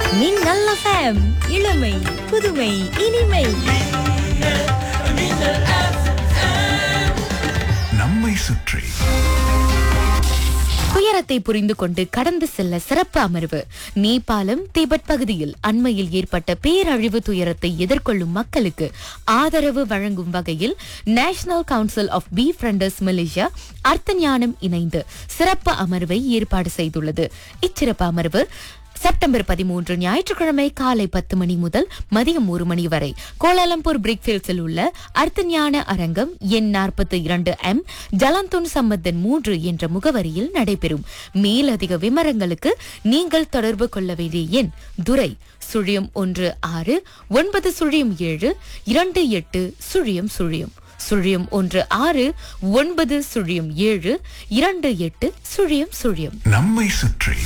மின்னல் எஃப்எம் இளமை புதுமை இனிமை நம்மை சுற்றி துயரத்தை புரிந்து கொண்டு கடந்து செல்ல சிறப்பு அமர்வு நேபாளம் திபெத் பகுதியில் அண்மையில் ஏற்பட்ட பேரழிவு துயரத்தை எதிர்கொள்ளும் மக்களுக்கு ஆதரவு வழங்கும் வகையில் national council of befrienders Malaysia அர்த்த ஞானம் இணைந்து சிறப்பு அமர்வை ஏற்பாடு செய்துள்ளது இச்சிறப்பு அமர்வு செப்டம்பர் பதிமூன்று ஞாயிற்றுக்கிழமை காலை பத்து மணி முதல் மதியம் ஒரு மணி வரை கோலாலம்பூர் பிரிக்ஃபீல்ட்ஸில் உள்ள அர்த்தஞான அரங்கம் எண் நாற்பத்தி இரண்டு எம் ஜலந்துன் சம்பந்தன் மூன்று என்ற முகவரியில் நடைபெறும் மேலதிக விவரங்களுக்கு நீங்கள் தொடர்பு கொள்ள வேண்டிய எண் துரை சுழியம் ஒன்று ஆறு ஒன்பது சுழியம் ஏழு இரண்டு எட்டு சுழியம் சுழியம் சுழியம் ஒன்று ஆறு ஒன்பது சுழியம் ஏழு இரண்டு எட்டு சுழியம் சுழியம் நம்மை சுற்றி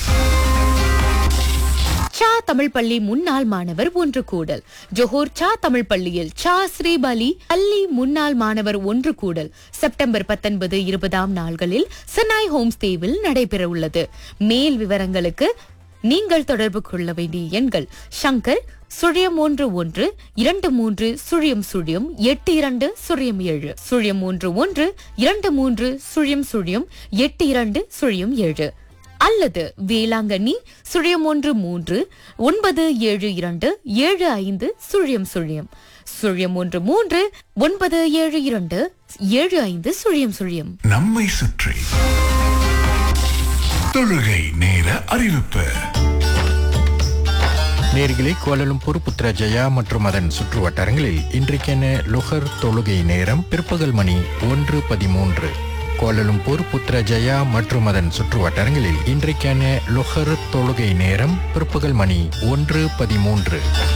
சா தமிழ் பள்ளி முன்னாள் மாணவர் ஒன்று கூடல் ஜோஹர் சா தமிழ் பள்ளியில் சா ஸ்ரீபலி பள்ளி முன்னாள் மாணவர் ஒன்று கூடல் செப்டம்பர் பத்தொன்பது இருபதாம் நாள்களில் சென்னாய் ஹோம் ஸ்டேவில் நடைபெற உள்ளது மேல் விவரங்களுக்கு நீங்கள் தொடர்பு கொள்ள வேண்டிய எண்கள் சங்கர் சுழியம் ஒன்று ஒன்று இரண்டு மூன்று சுழியம் சுழியம் எட்டு இரண்டு சுழியம் ஏழு சுழியம் ஒன்று ஒன்று இரண்டு மூன்று சுழியம் சுழியம் எட்டு இரண்டு சுழியம் ஏழு அல்லது வேளாங்கண்ணி சுழியம் ஒன்று மூன்று ஒன்பது ஏழு இரண்டு ஏழு ஐந்து சுழியம் சுழியம் சுழியம் ஒன்று மூன்று ஒன்பது ஏழு இரண்டு ஏழு ஐந்து சுழியம் சுழியம் நம்மை சுற்றி தொழுகை நேர அறிவிப்பு நேர்களே கோலலும்பூர் புத்ரஜயா மற்றும் அதன் சுற்று வட்டாரங்களில் இன்றைக்கென லுகர் தொழுகை நேரம் பிற்பகல் மணி ஒன்று பதிமூன்று கோலலும்பூர் புத்ரஜயா மற்றும் அதன் சுற்று வட்டாரங்களில் இன்றைக்கான லுகர் தொழுகை நேரம் பிற்பகல் மணி ஒன்று பதிமூன்று